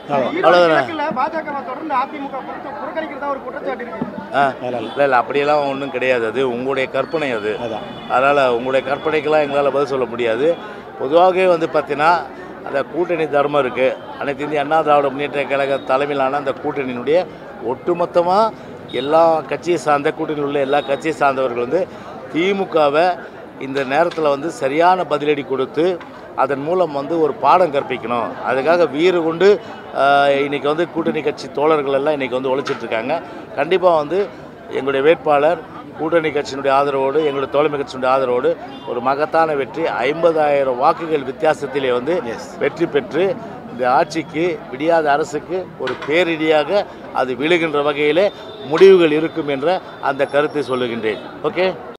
அவ்வளோதானே பாஜக தொடர்ந்து அதிமுக புறக்க- புறக்கணிக்கிறதா ஒரு குற்றச்சாட்டு இருக்கு ஆ அதெல்லாம் இல்லை இல்லை இல்லை அப்படியெல்லாம் ஒன்றும் கிடையாது அது உங்களுடைய கற்பனை அது அதான் அதனால் உங்களுடைய கற்பனைக்கெல்லாம் எங்களால் பதில் சொல்ல முடியாது பொதுவாகவே வந்து பார்த்தீங்கன்னா அந்த கூட்டணி தர்மம் இருக்குது அனைத்து இந்திய அண்ணா திராவிட முன்னேற்ற கழக தலைமையிலான அந்த கூட்டணியினுடைய ஒட்டுமொத்தமாக எல்லா கட்சியை சார்ந்த கூட்டணியில் உள்ள எல்லா கட்சியை சார்ந்தவர்கள் வந்து திமுகவை இந்த நேரத்தில் வந்து சரியான பதிலடி கொடுத்து அதன் மூலம் வந்து ஒரு பாடம் கற்பிக்கணும் அதுக்காக வீறு கொண்டு ஆஹ், இன்னைக்கு வந்து கூட்டணி கட்சி தோழர்கள் எல்லாம் இன்னைக்கு வந்து உழைச்சிட்டு இருக்காங்க கண்டிப்பாக வந்து எங்களுடைய வேட்பாளர் கூட்டணி கட்சியினுடைய ஆதரவோடு எங்களுடைய தோழமை கட்சியினுடைய ஆதரவோடு ஒரு மகத்தான வெற்றி ஐம்பதாயிரம் வாக்குகள் வித்தியாசத்திலே வந்து வெற்றி பெற்று இந்த ஆட்சிக்கு விடியாத அரசுக்கு ஒரு பேரிடியாக அது விழுகின்ற வகையிலே முடிவுகள் இருக்கும் என்ற அந்த கருத்தை சொல்லுகின்றேன் ஓகே